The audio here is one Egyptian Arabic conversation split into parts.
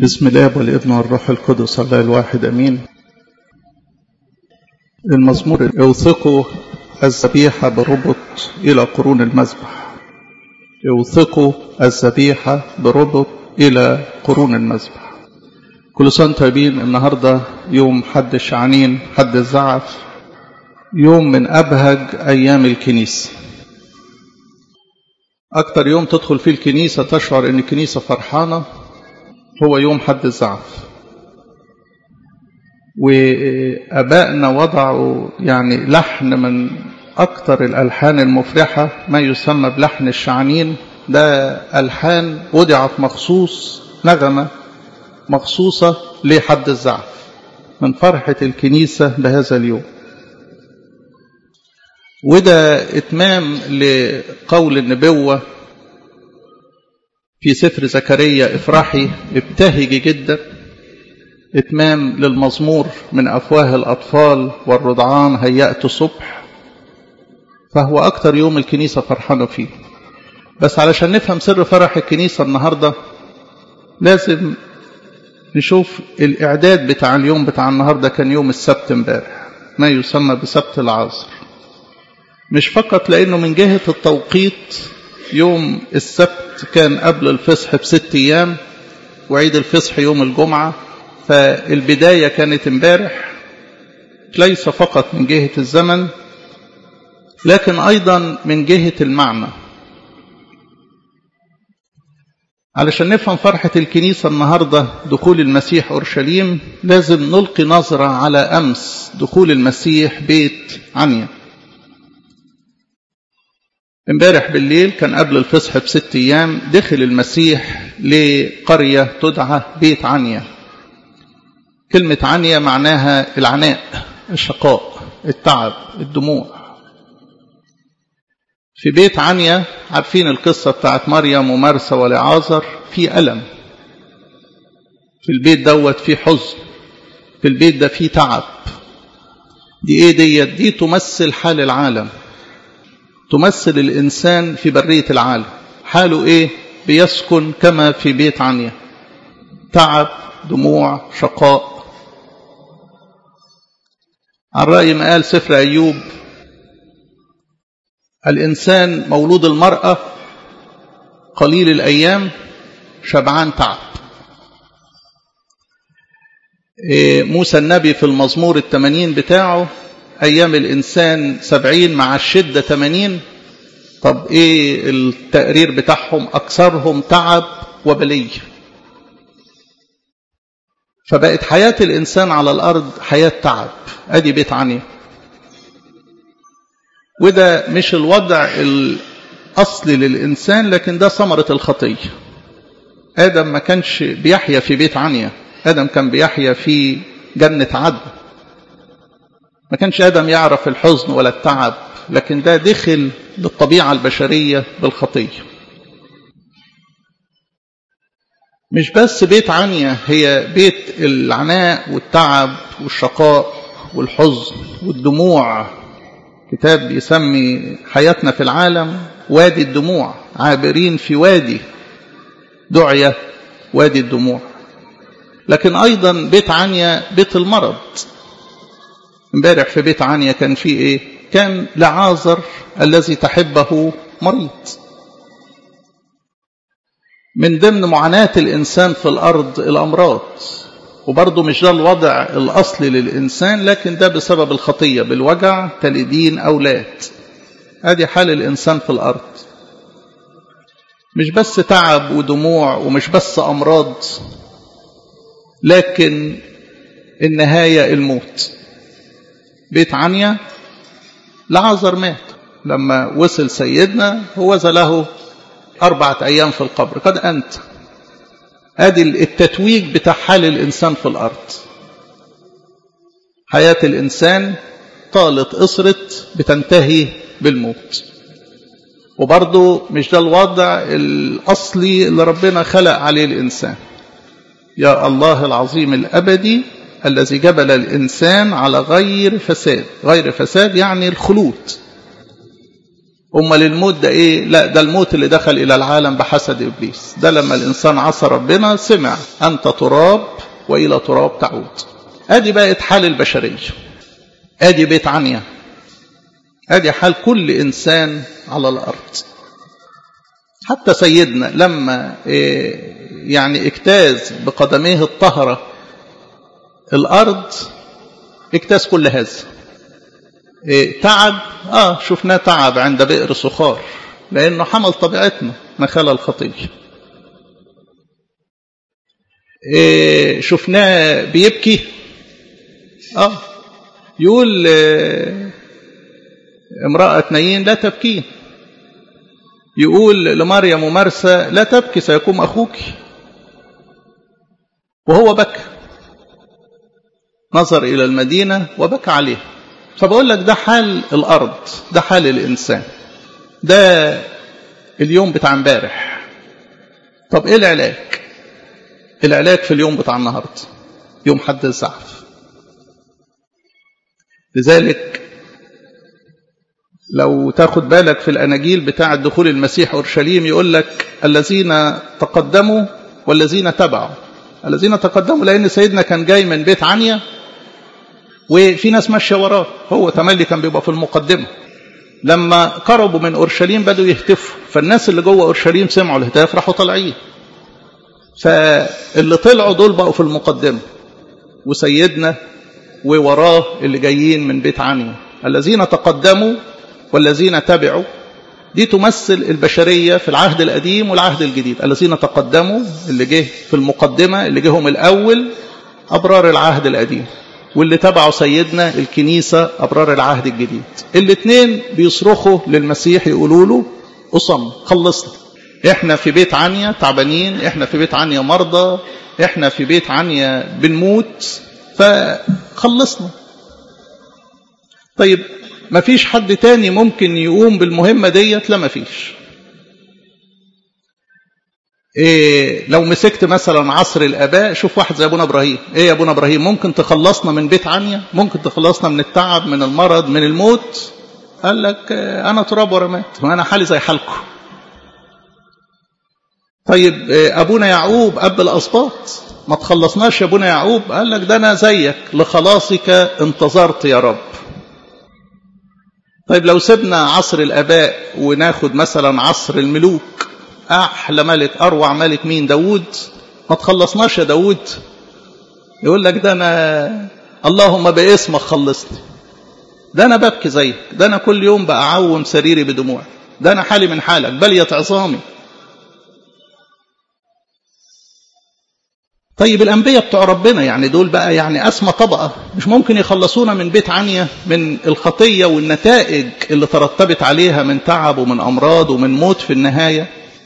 بسم الله والابن والروح القدس الله الواحد امين المزمور اوثقوا الذبيحه بربط الى قرون المذبح اوثقوا الذبيحه بربط الى قرون المذبح كل سنه طيبين النهارده يوم حد الشعانين حد الزعف يوم من ابهج ايام الكنيسه اكتر يوم تدخل فيه الكنيسه تشعر ان الكنيسه فرحانه هو يوم حد الزعف وابائنا وضعوا يعني لحن من اكتر الالحان المفرحه ما يسمى بلحن الشعانين ده الحان وضعت مخصوص نغمه مخصوصه لحد الزعف من فرحه الكنيسه بهذا اليوم وده اتمام لقول النبوه في سفر زكريا افرحي ابتهجي جدا اتمام للمزمور من افواه الاطفال والرضعان هيأت صبح فهو اكتر يوم الكنيسه فرحانه فيه بس علشان نفهم سر فرح الكنيسه النهارده لازم نشوف الاعداد بتاع اليوم بتاع النهارده كان يوم السبت امبارح ما يسمى بسبت العصر مش فقط لانه من جهه التوقيت يوم السبت كان قبل الفصح بست ايام وعيد الفصح يوم الجمعه فالبدايه كانت امبارح ليس فقط من جهه الزمن لكن ايضا من جهه المعنى علشان نفهم فرحة الكنيسة النهاردة دخول المسيح أورشليم لازم نلقي نظرة على أمس دخول المسيح بيت عنيا امبارح بالليل كان قبل الفصح بست ايام دخل المسيح لقريه تدعى بيت عنيا كلمه عنيا معناها العناء الشقاء التعب الدموع في بيت عنيا عارفين القصه بتاعت مريم ومرسى ولعازر في الم في البيت دوت في حزن في البيت ده في تعب دي ايه ديت دي تمثل حال العالم تمثل الإنسان في برية العالم حاله إيه بيسكن كما في بيت عنيا تعب دموع شقاء عن رأي ما قال سفر أيوب الإنسان مولود المرأة قليل الأيام شبعان تعب موسى النبي في المزمور الثمانين بتاعه أيام الإنسان سبعين مع الشدة ثمانين طب إيه التقرير بتاعهم أكثرهم تعب وبلية فبقت حياة الإنسان على الأرض حياة تعب أدي بيت عني وده مش الوضع الأصلي للإنسان لكن ده ثمرة الخطية آدم ما كانش بيحيا في بيت عنيا آدم كان بيحيا في جنة عدن ما كانش آدم يعرف الحزن ولا التعب لكن ده دخل بالطبيعة البشرية بالخطية مش بس بيت عنيا هي بيت العناء والتعب والشقاء والحزن والدموع كتاب يسمي حياتنا في العالم وادي الدموع عابرين في وادي دعية وادي الدموع لكن أيضا بيت عنيا بيت المرض امبارح في بيت عنيا كان في ايه كان لعازر الذي تحبه مريض من ضمن معاناة الإنسان في الأرض الأمراض وبرضه مش ده الوضع الأصلي للإنسان لكن ده بسبب الخطية بالوجع تلدين أولاد هذه حال الإنسان في الأرض مش بس تعب ودموع ومش بس أمراض لكن النهاية الموت بيت عنيا لعازر مات لما وصل سيدنا هو له أربعة أيام في القبر قد أنت ادي التتويج بتاع حال الإنسان في الأرض حياة الإنسان طالت قصرت بتنتهي بالموت وبرضه مش ده الوضع الأصلي اللي ربنا خلق عليه الإنسان يا الله العظيم الأبدي الذي جبل الإنسان على غير فساد غير فساد يعني الخلود امال الموت ده ايه لا ده الموت اللي دخل الى العالم بحسد ابليس ده لما الانسان عصى ربنا سمع انت تراب والى تراب تعود ادي بقت حال البشريه ادي بيت عنيا ادي حال كل انسان على الارض حتى سيدنا لما يعني اجتاز بقدميه الطهرة الأرض اجتاز كل هذا تعب آه شفناه تعب عند بئر صخار لأنه حمل طبيعتنا مخال الخطية شفناه بيبكي آه يقول امرأة نايين لا تبكين يقول لمريم ومرسى لا تبكي سيقوم أخوك وهو بكى نظر إلى المدينة وبكى عليها فبقول لك ده حال الأرض ده حال الإنسان ده اليوم بتاع امبارح طب إيه العلاج العلاج في اليوم بتاع النهاردة يوم حد الزعف لذلك لو تاخد بالك في الأناجيل بتاع دخول المسيح أورشليم يقول لك الذين تقدموا والذين تبعوا الذين تقدموا لأن سيدنا كان جاي من بيت عنيا وفي ناس ماشية وراه هو تملي كان بيبقى في المقدمة لما قربوا من أورشليم بدوا يهتفوا فالناس اللي جوه أورشليم سمعوا الهتاف راحوا طالعين فاللي طلعوا دول بقوا في المقدمة وسيدنا ووراه اللي جايين من بيت عنيا الذين تقدموا والذين تبعوا دي تمثل البشرية في العهد القديم والعهد الجديد الذين تقدموا اللي جه في المقدمة اللي جهم الأول أبرار العهد القديم واللي تبعوا سيدنا الكنيسة أبرار العهد الجديد الاثنين بيصرخوا للمسيح يقولوا له أصم خلصنا احنا في بيت عنيا تعبانين احنا في بيت عنيا مرضى احنا في بيت عنيا بنموت فخلصنا طيب ما فيش حد تاني ممكن يقوم بالمهمة ديت لا ما فيش إيه لو مسكت مثلا عصر الآباء شوف واحد زي أبونا إبراهيم إيه يا أبونا إبراهيم ممكن تخلصنا من بيت عنيا ممكن تخلصنا من التعب من المرض من الموت قال لك أنا تراب ورمات وأنا حالي زي حالكم طيب أبونا يعقوب أب الأسباط ما تخلصناش يا أبونا يعقوب قال لك ده أنا زيك لخلاصك انتظرت يا رب طيب لو سيبنا عصر الآباء وناخد مثلا عصر الملوك أحلى ملك أروع ملك مين داود ما تخلصناش يا داود يقول لك ده أنا اللهم باسمك خلصني ده أنا ببكي زيك ده أنا كل يوم بأعوم سريري بدموع ده أنا حالي من حالك بلية عظامي طيب الأنبياء بتوع ربنا يعني دول بقى يعني أسمى طبقة مش ممكن يخلصونا من بيت عنيا من الخطية والنتائج اللي ترتبت عليها من تعب ومن أمراض ومن موت في النهاية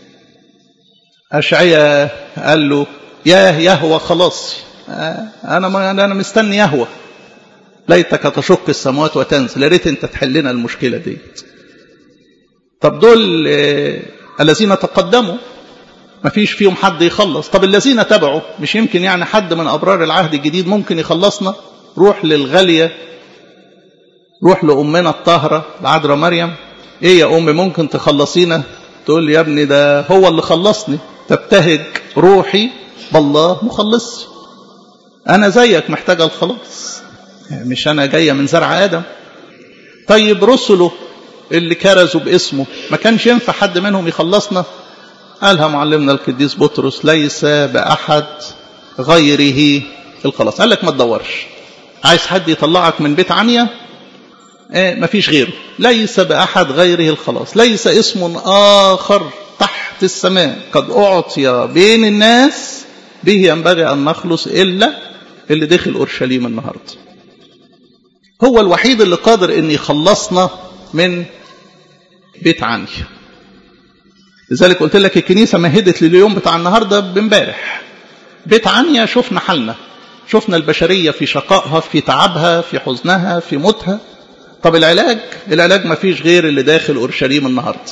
أشعية قال له ياه يهوى خلاص أنا أنا مستني يهوى ليتك تشق السماوات وتنزل يا ريت أنت تحل لنا المشكلة دي طب دول الذين تقدموا ما فيش فيهم حد يخلص طب الذين تبعوا مش يمكن يعني حد من أبرار العهد الجديد ممكن يخلصنا روح للغالية روح لأمنا الطاهرة العذراء مريم ايه يا أمي ممكن تخلصينا تقول لي يا ابني ده هو اللي خلصني تبتهج روحي بالله مخلص أنا زيك محتاجة الخلاص مش أنا جاية من زرع آدم طيب رسله اللي كرزوا باسمه ما كانش ينفع حد منهم يخلصنا قالها معلمنا القديس بطرس ليس بأحد غيره الخلاص قال لك ما تدورش عايز حد يطلعك من بيت عنيا ايه مفيش غيره ليس بأحد غيره الخلاص ليس اسم آخر تحت السماء قد أعطي بين الناس به ينبغي أن نخلص إلا اللي دخل أورشليم النهاردة هو الوحيد اللي قادر أن يخلصنا من بيت عنيا لذلك قلت لك الكنيسة مهدت لليوم بتاع النهاردة بامبارح بيت عنيا شفنا حالنا شفنا البشرية في شقائها في تعبها في حزنها في موتها طب العلاج العلاج ما فيش غير اللي داخل أورشليم النهاردة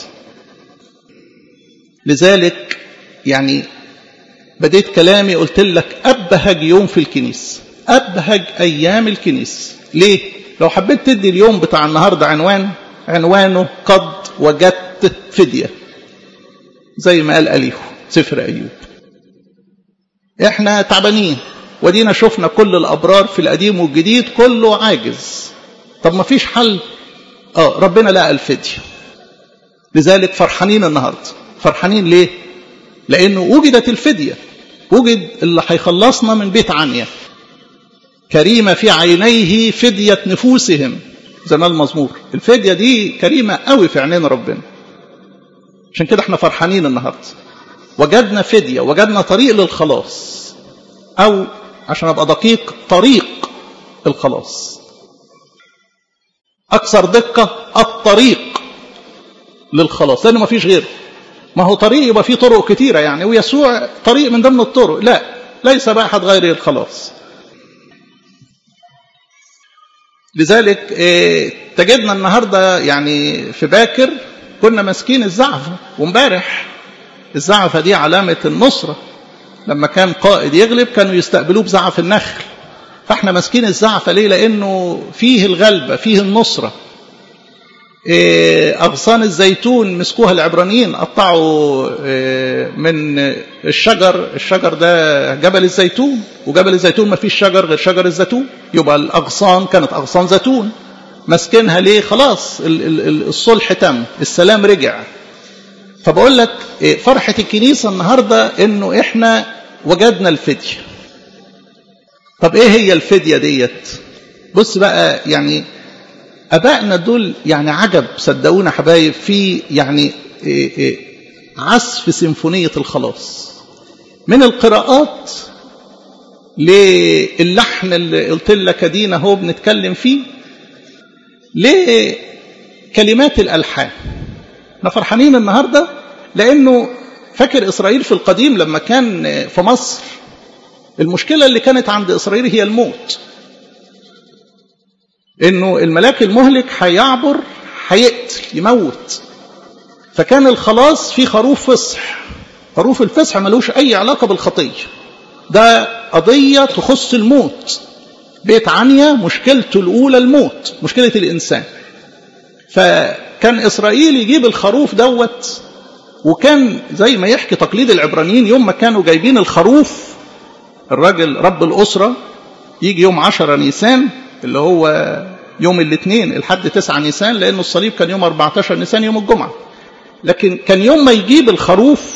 لذلك يعني بديت كلامي قلت لك أبهج يوم في الكنيسة أبهج أيام الكنيسة ليه؟ لو حبيت تدي اليوم بتاع النهاردة عنوان عنوانه قد وجدت فدية زي ما قال أليهو سفر أيوب احنا تعبانين ودينا شفنا كل الأبرار في القديم والجديد كله عاجز طب ما فيش حل اه ربنا لقى الفدية لذلك فرحانين النهاردة فرحانين ليه لأنه وجدت الفدية وجد اللي هيخلصنا من بيت عنيا كريمة في عينيه فدية نفوسهم زي ما المزمور الفدية دي كريمة قوي في عينين ربنا عشان كده احنا فرحانين النهاردة وجدنا فدية وجدنا طريق للخلاص أو عشان أبقى دقيق طريق الخلاص أكثر دقة الطريق للخلاص لأنه ما فيش غيره ما هو طريق يبقى فيه طرق كتيرة يعني ويسوع طريق من ضمن الطرق لا ليس بأحد غيره الخلاص لذلك تجدنا النهاردة يعني في باكر كنا ماسكين الزعفة وامبارح الزعفة دي علامة النصرة لما كان قائد يغلب كانوا يستقبلوه بزعف النخل فاحنا ماسكين الزعفة ليه لأنه فيه الغلبة فيه النصرة أغصان الزيتون مسكوها العبرانيين قطعوا من الشجر الشجر ده جبل الزيتون وجبل الزيتون ما فيش شجر غير شجر الزيتون يبقى الأغصان كانت أغصان زيتون ماسكينها ليه خلاص الصلح تم السلام رجع فبقول لك فرحة الكنيسة النهاردة انه احنا وجدنا الفدية طب ايه هي الفدية ديت بص بقى يعني ابائنا دول يعني عجب صدقونا حبايب في يعني عزف سيمفونية الخلاص من القراءات للحن اللي قلت لك دينا هو بنتكلم فيه لكلمات الألحان احنا فرحانين النهاردة لأنه فاكر إسرائيل في القديم لما كان في مصر المشكلة اللي كانت عند إسرائيل هي الموت إنه الملاك المهلك هيعبر هيقتل يموت فكان الخلاص في خروف فصح خروف الفصح ملوش أي علاقة بالخطية ده قضية تخص الموت بيت عنيا مشكلته الأولى الموت مشكلة الإنسان فكان إسرائيل يجيب الخروف دوت وكان زي ما يحكي تقليد العبرانيين يوم ما كانوا جايبين الخروف الراجل رب الأسرة يجي يوم عشرة نيسان اللي هو يوم الاثنين الحد تسعة نيسان لأنه الصليب كان يوم 14 نيسان يوم الجمعة لكن كان يوم ما يجيب الخروف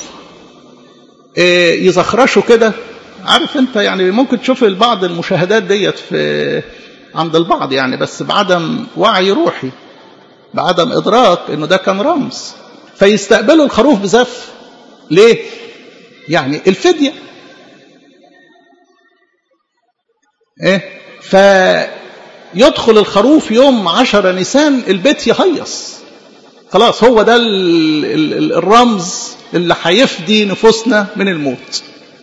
يزخرشه كده عارف انت يعني ممكن تشوف البعض المشاهدات ديت في عند البعض يعني بس بعدم وعي روحي بعدم ادراك انه ده كان رمز فيستقبلوا الخروف بزف ليه يعني الفديه ايه فيدخل الخروف يوم عشرة نيسان البيت يهيص خلاص هو ده ال ال الرمز اللي هيفدي نفوسنا من الموت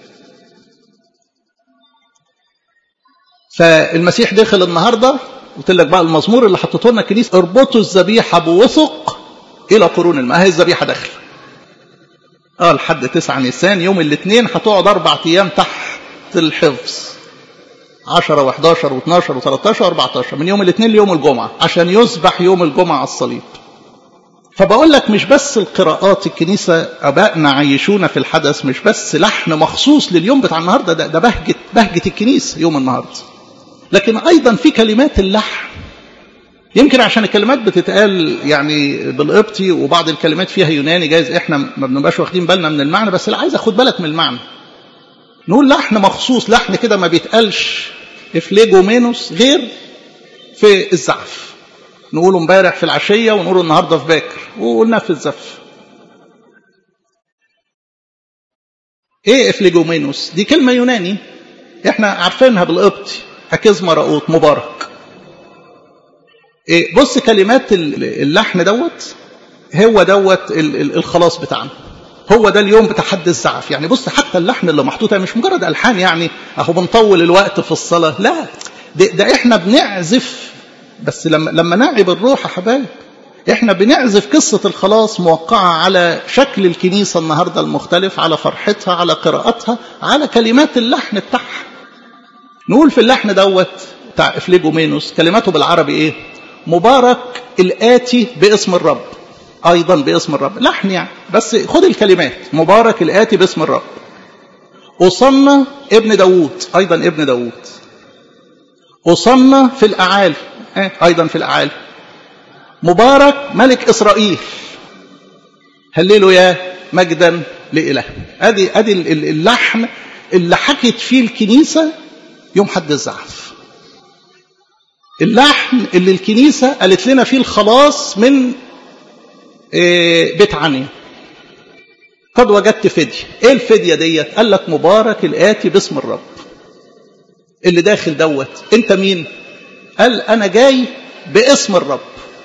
فالمسيح دخل النهارده قلت لك بقى المزمور اللي حطيته لنا الكنيسه اربطوا الذبيحه بوثق الى قرون الماء هي الذبيحه داخله اه لحد 9 نيسان يوم الاثنين هتقعد اربع ايام تحت الحفظ 10 و11 و12 و13 و14 من يوم الاثنين ليوم الجمعه عشان يذبح يوم الجمعه على الصليب فبقول لك مش بس القراءات الكنيسة أبائنا عيشونا في الحدث مش بس لحن مخصوص لليوم بتاع النهاردة ده, ده بهجة, بهجة الكنيسة يوم النهاردة لكن أيضا في كلمات اللحن يمكن عشان الكلمات بتتقال يعني بالقبطي وبعض الكلمات فيها يوناني جايز احنا ما بنبقاش واخدين بالنا من المعنى بس لا عايز اخد بالك من المعنى نقول لحن مخصوص لحن كده ما بيتقالش افليجومينوس غير في الزعف نقوله امبارح في العشيه ونقوله النهارده في باكر وقلنا في الزف ايه افليجومينوس دي كلمه يوناني احنا عارفينها بالقبطي اكزما رؤوت مبارك إيه بص كلمات اللحن دوت هو دوت الخلاص بتاعنا هو ده اليوم بتاع حد الزعف يعني بص حتى اللحن اللي محطوط مش مجرد الحان يعني اهو بنطول الوقت في الصلاه لا ده, ده احنا بنعزف بس لما لما نعب الروح يا حبايب احنا بنعزف قصة الخلاص موقعة على شكل الكنيسة النهاردة المختلف على فرحتها على قراءتها على كلمات اللحن بتاعها نقول في اللحن دوت بتاع افليجومينوس كلماته بالعربي ايه مبارك الآتي باسم الرب أيضا باسم الرب لحن يعني بس خد الكلمات مبارك الآتي باسم الرب أصنى ابن داوود أيضا ابن داوود أصنى في الأعالي أيضا في الأعالي مبارك ملك إسرائيل هللوا يا مجدا لإله أدي أدي اللحن اللي حكت فيه الكنيسة يوم حد الزعف اللحن اللي الكنيسة قالت لنا فيه الخلاص من بيت عنيا قد وجدت فدية ايه الفدية ديت قال لك مبارك الآتي باسم الرب اللي داخل دوت انت مين قال انا جاي باسم الرب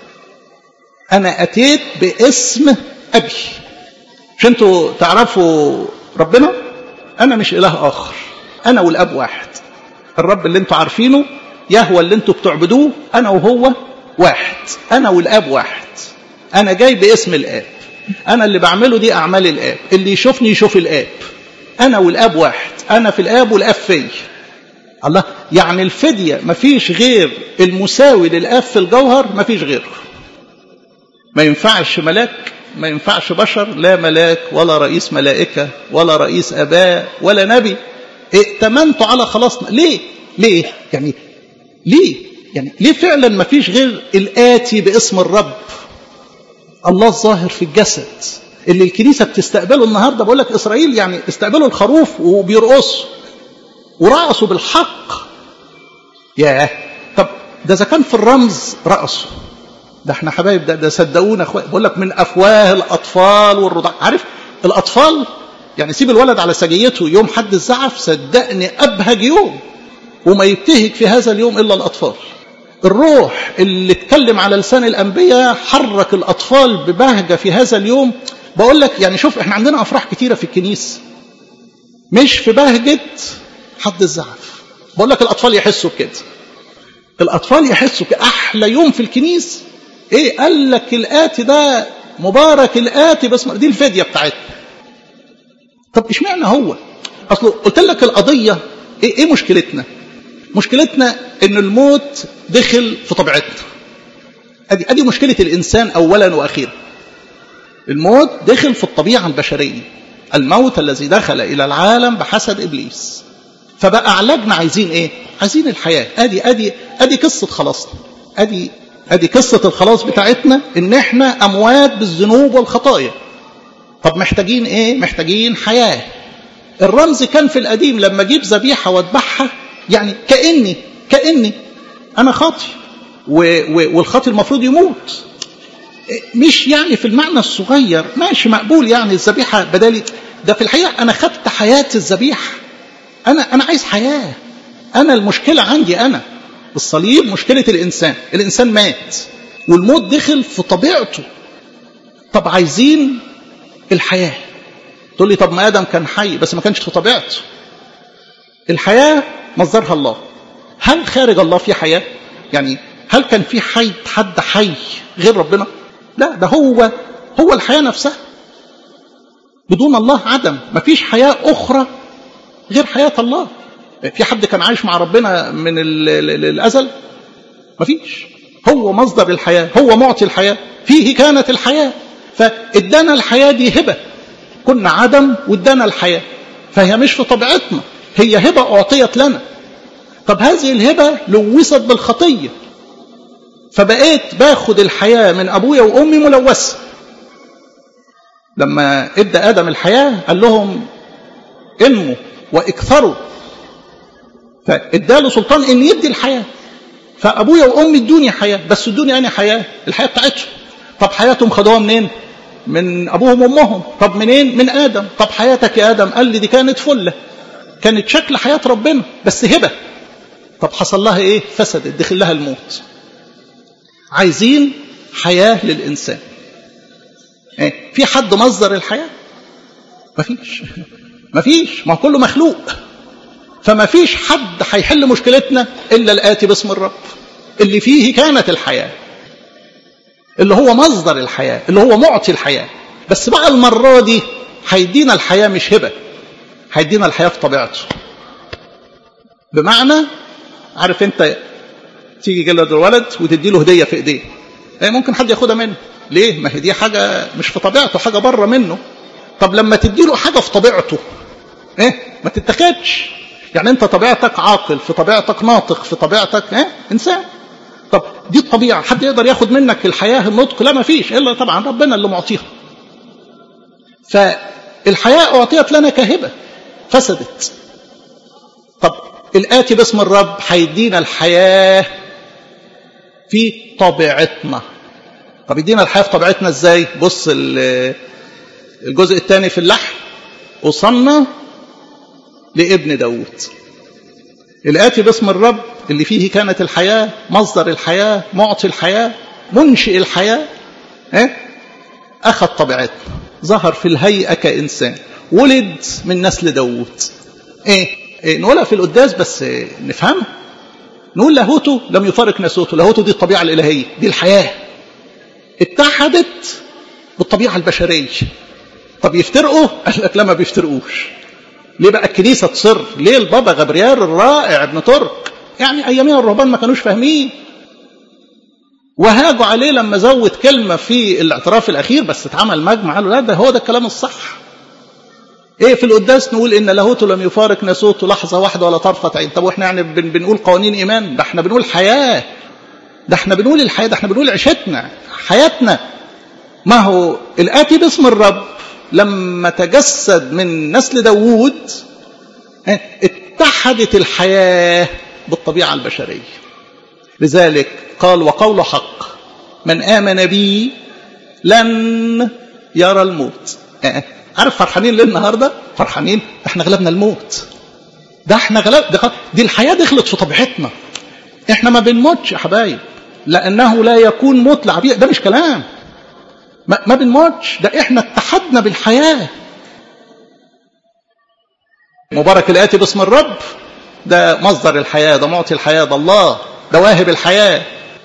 انا اتيت باسم ابي مش انتوا تعرفوا ربنا انا مش اله اخر انا والاب واحد الرب اللي انتوا عارفينه يهوى اللي انتوا بتعبدوه انا وهو واحد انا والاب واحد انا جاي باسم الاب انا اللي بعمله دي اعمال الاب اللي يشوفني يشوف الاب انا والاب واحد انا في الاب والاب فيا الله يعني الفدية مفيش غير المساوي للآب في الجوهر مفيش غيره ما ينفعش ملاك ما ينفعش بشر لا ملاك ولا رئيس ملائكة ولا رئيس أباء ولا نبي ائتمنت على خلاصنا ليه ليه يعني ليه يعني ليه فعلا ما فيش غير الآتي باسم الرب الله الظاهر في الجسد اللي الكنيسة بتستقبله النهاردة بقول لك إسرائيل يعني استقبلوا الخروف وبيرقصوا ورقصوا بالحق ياه طب ده إذا كان في الرمز رقصوا ده احنا حبايب ده, ده صدقونا اخوات بقول لك من افواه الاطفال والرضع عارف الاطفال يعني سيب الولد على سجيته يوم حد الزعف صدقني ابهج يوم وما يبتهج في هذا اليوم الا الاطفال الروح اللي اتكلم على لسان الانبياء حرك الاطفال ببهجه في هذا اليوم بقول لك يعني شوف احنا عندنا افراح كتيره في الكنيسه مش في بهجه حد الزعف بقول لك الاطفال يحسوا بكده الاطفال يحسوا كاحلى يوم في الكنيسه ايه قال لك الاتي ده مبارك الاتي بس دي الفديه بتاعتنا طب اشمعنى هو اصل قلت لك القضيه ايه, إيه مشكلتنا مشكلتنا ان الموت دخل في طبيعتنا ادي ادي مشكله الانسان اولا واخيرا الموت دخل في الطبيعه البشريه الموت الذي دخل الى العالم بحسد ابليس فبقى علاجنا عايزين ايه عايزين الحياه ادي ادي ادي قصه خلاصنا ادي ادي قصه الخلاص بتاعتنا ان احنا اموات بالذنوب والخطايا طب محتاجين ايه محتاجين حياه الرمز كان في القديم لما اجيب ذبيحه واذبحها يعني كاني كاني انا خاطي والخاطي المفروض يموت مش يعني في المعنى الصغير ماشي مقبول يعني الذبيحه بدالي ده في الحقيقه انا خدت حياه الذبيحه انا انا عايز حياه انا المشكله عندي انا الصليب مشكله الانسان الانسان مات والموت دخل في طبيعته طب عايزين الحياه تقول لي طب ما ادم كان حي بس ما كانش في طبيعته الحياه مصدرها الله هل خارج الله في حياه يعني هل كان في حي حد حي غير ربنا لا ده هو هو الحياه نفسها بدون الله عدم ما فيش حياه اخرى غير حياه الله في حد كان عايش مع ربنا من الازل ما فيش هو مصدر الحياه هو معطي الحياه فيه كانت الحياه فادانا الحياه دي هبه كنا عدم وادانا الحياه فهي مش في طبيعتنا هي هبه اعطيت لنا طب هذه الهبه لوثت بالخطيه فبقيت باخد الحياه من ابويا وامي ملوثه لما ادى ادم الحياه قال لهم انموا واكثروا فاداله سلطان ان يدي الحياه فابويا وامي ادوني حياه بس ادوني انا حياه الحياه بتاعتهم طب حياتهم خدوها منين من ابوهم وامهم طب منين من ادم طب حياتك يا ادم قال لي دي كانت فله كانت شكل حياه ربنا بس هبه طب حصل لها ايه فسدت دخل لها الموت عايزين حياه للانسان إيه؟ في حد مصدر الحياه مفيش مفيش ما هو كله مخلوق فما فيش حد هيحل مشكلتنا الا الاتي باسم الرب اللي فيه كانت الحياه اللي هو مصدر الحياه اللي هو معطي الحياه بس بقى المره دي هيدينا الحياه مش هبه هيدينا الحياه في طبيعته بمعنى عارف انت تيجي جلد الولد وتدي له هديه في ايديه ممكن حد ياخدها منه ليه ما هي دي حاجة مش في طبيعته حاجة بره منه طب لما تديله حاجة في طبيعته ايه ما تتخدش يعني انت طبيعتك عاقل في طبيعتك ناطق في طبيعتك ايه انسان طب دي الطبيعة حد يقدر ياخد منك الحياة النطق لا ما فيش إلا طبعا ربنا اللي معطيها فالحياة أعطيت لنا كهبة فسدت طب الآتي باسم الرب هيدينا الحياة في طبيعتنا طب يدينا الحياة في طبيعتنا ازاي بص الجزء الثاني في اللحم وصلنا لابن داود الآتي باسم الرب اللي فيه كانت الحياة مصدر الحياة معطي الحياة منشئ الحياة إيه؟ أخذ طبيعتنا ظهر في الهيئة كإنسان ولد من نسل داود إيه؟ إيه؟ نقولها في القداس بس إيه؟ نفهم نقول لاهوته لم يفارق ناسوته لاهوته دي الطبيعة الإلهية دي الحياة اتحدت بالطبيعة البشرية طب يفترقوا قال لك لا ما بيفترقوش ليه بقى الكنيسة تصر ليه البابا غبريال الرائع ابن ترك يعني أيامين الرهبان ما كانوش فاهمين وهاجوا عليه لما زود كلمة في الاعتراف الأخير بس اتعمل مجمع قالوا لا ده هو ده الكلام الصح ايه في القداس نقول ان لاهوته لم يفارق ناسوته لحظه واحده ولا طرفه عين طب واحنا يعني بن بنقول قوانين ايمان ده احنا بنقول حياه ده احنا بنقول الحياه ده احنا بنقول عيشتنا حياتنا ما هو الاتي باسم الرب لما تجسد من نسل داوود اتحدت الحياه بالطبيعه البشريه لذلك قال وقول حق من امن بي لن يرى الموت اه عارف فرحانين ليه النهارده فرحانين احنا غلبنا الموت ده احنا غلب ده دي الحياه دخلت في طبيعتنا احنا ما بنموتش يا حبايب لانه لا يكون موت لعبيد ده مش كلام ما, ما بنموتش ده احنا اتحدنا بالحياه مبارك الاتي باسم الرب ده مصدر الحياه ده معطي الحياه ده الله ده واهب الحياه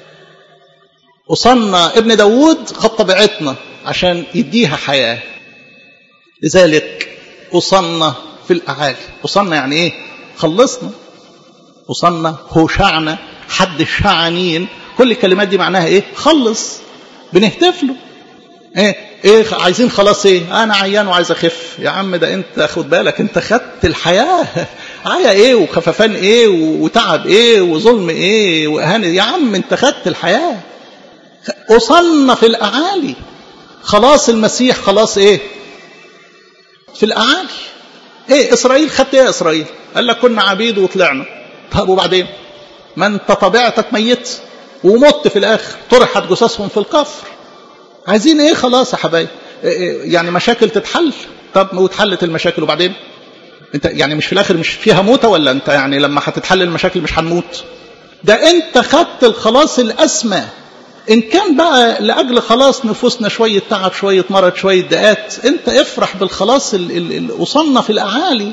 وصلنا ابن داوود خد طبيعتنا عشان يديها حياه لذلك وصلنا في الأعالي وصلنا يعني إيه خلصنا وصلنا هوشعنا حد الشعنين كل الكلمات دي معناها إيه خلص بنهتف له إيه إيه عايزين خلاص إيه أنا عيان وعايز أخف يا عم ده أنت خد بالك أنت خدت الحياة عيا إيه وخففان إيه وتعب إيه وظلم إيه وإهانة يا عم أنت خدت الحياة وصلنا في الأعالي خلاص المسيح خلاص إيه في الأعالي إيه إسرائيل خدت إيه يا إسرائيل قال لك كنا عبيد وطلعنا طب وبعدين ما أنت طبيعتك ميت ومت في الآخر طرحت جثثهم في القفر عايزين إيه خلاص يا حبايب إيه يعني مشاكل تتحل طب واتحلت المشاكل وبعدين انت يعني مش في الاخر مش فيها موتة ولا انت يعني لما هتتحل المشاكل مش هنموت ده انت خدت الخلاص الاسمى ان كان بقى لاجل خلاص نفوسنا شويه تعب شويه مرض شويه دقات انت افرح بالخلاص اللي وصلنا في الاعالي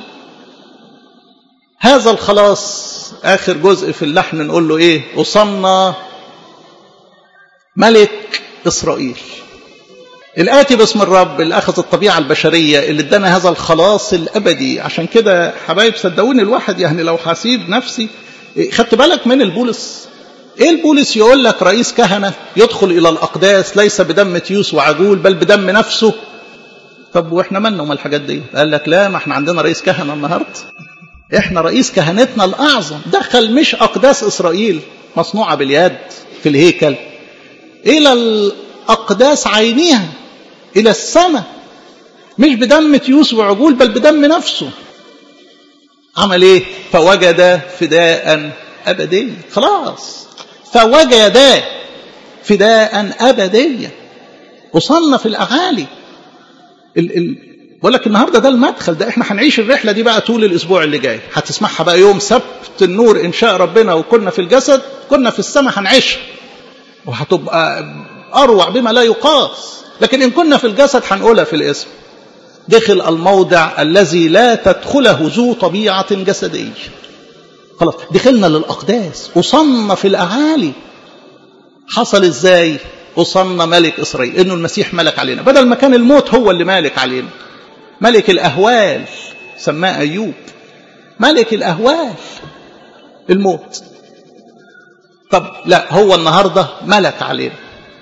هذا الخلاص اخر جزء في اللحن نقول له ايه وصلنا ملك اسرائيل الآتي باسم الرب اللي أخذ الطبيعة البشرية اللي ادانا هذا الخلاص الأبدي عشان كده حبايب صدقوني الواحد يعني لو هسيب نفسي خدت بالك من البولس ايه البولس يقول لك رئيس كهنة يدخل الى الاقداس ليس بدم تيوس وعجول بل بدم نفسه طب واحنا مالنا وما الحاجات دي قال لك لا ما احنا عندنا رئيس كهنة النهاردة احنا رئيس كهنتنا الاعظم دخل مش اقداس اسرائيل مصنوعة باليد في الهيكل الى الاقداس عينيها الى السماء مش بدم تيوس وعجول بل بدم نفسه عمل ايه فوجد فداء ابديا خلاص فوجد فداء أبديا وصلنا في الأعالي ال ال بقول لك النهارده ده المدخل ده احنا هنعيش الرحله دي بقى طول الاسبوع اللي جاي هتسمعها بقى يوم سبت النور ان شاء ربنا وكنا في الجسد كنا في السماء هنعيشها وهتبقى اروع بما لا يقاس لكن ان كنا في الجسد هنقولها في الاسم دخل الموضع الذي لا تدخله ذو طبيعه جسديه خلاص دخلنا للأقداس وصلنا في الأعالي حصل إزاي وصلنا ملك إسرائيل إنه المسيح ملك علينا بدل ما كان الموت هو اللي مالك علينا ملك الأهوال سماه أيوب ملك الأهوال الموت طب لا هو النهاردة ملك علينا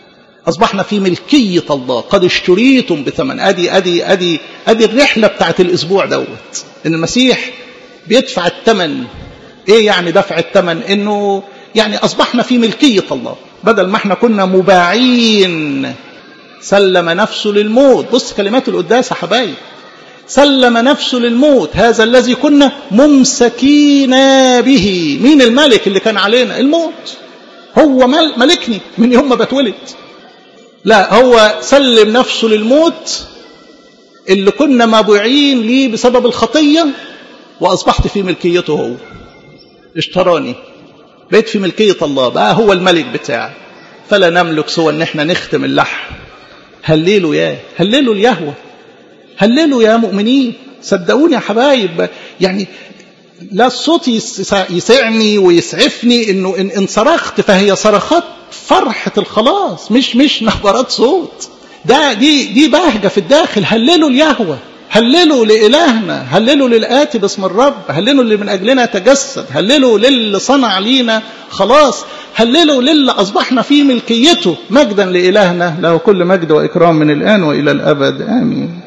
أصبحنا في ملكية الله قد اشتريتم بثمن أدي أدي أدي أدي الرحلة بتاعت الأسبوع دوت إن المسيح بيدفع الثمن إيه يعني دفع الثمن إنه يعني أصبحنا في ملكية الله بدل ما احنا كنا مباعين سلم نفسه للموت بص كلمات القداس يا حبايب سلم نفسه للموت هذا الذي كنا ممسكين به مين الملك اللي كان علينا الموت هو ملكني من يوم ما بتولد لا هو سلم نفسه للموت اللي كنا مبيعين ليه بسبب الخطية وأصبحت في ملكيته هو اشتراني بقيت في ملكية الله بقى هو الملك بتاعي فلا نملك سوى ان احنا نختم اللحم هللوا يا هللوا اليهوه هللوا يا مؤمنين صدقوني يا حبايب يعني لا الصوت يسعني ويسعفني انه ان, إن صرخت فهي صرخات فرحة الخلاص مش مش نبرات صوت ده دي دي بهجة في الداخل هللوا اليهوه هللوا لإلهنا هللوا للآتي باسم الرب هللوا اللي من أجلنا تجسد هللوا للي صنع لينا خلاص هللوا للي أصبحنا في ملكيته مجدا لإلهنا له كل مجد وإكرام من الآن وإلى الأبد آمين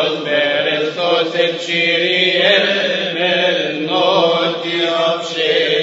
Kyrie, men not the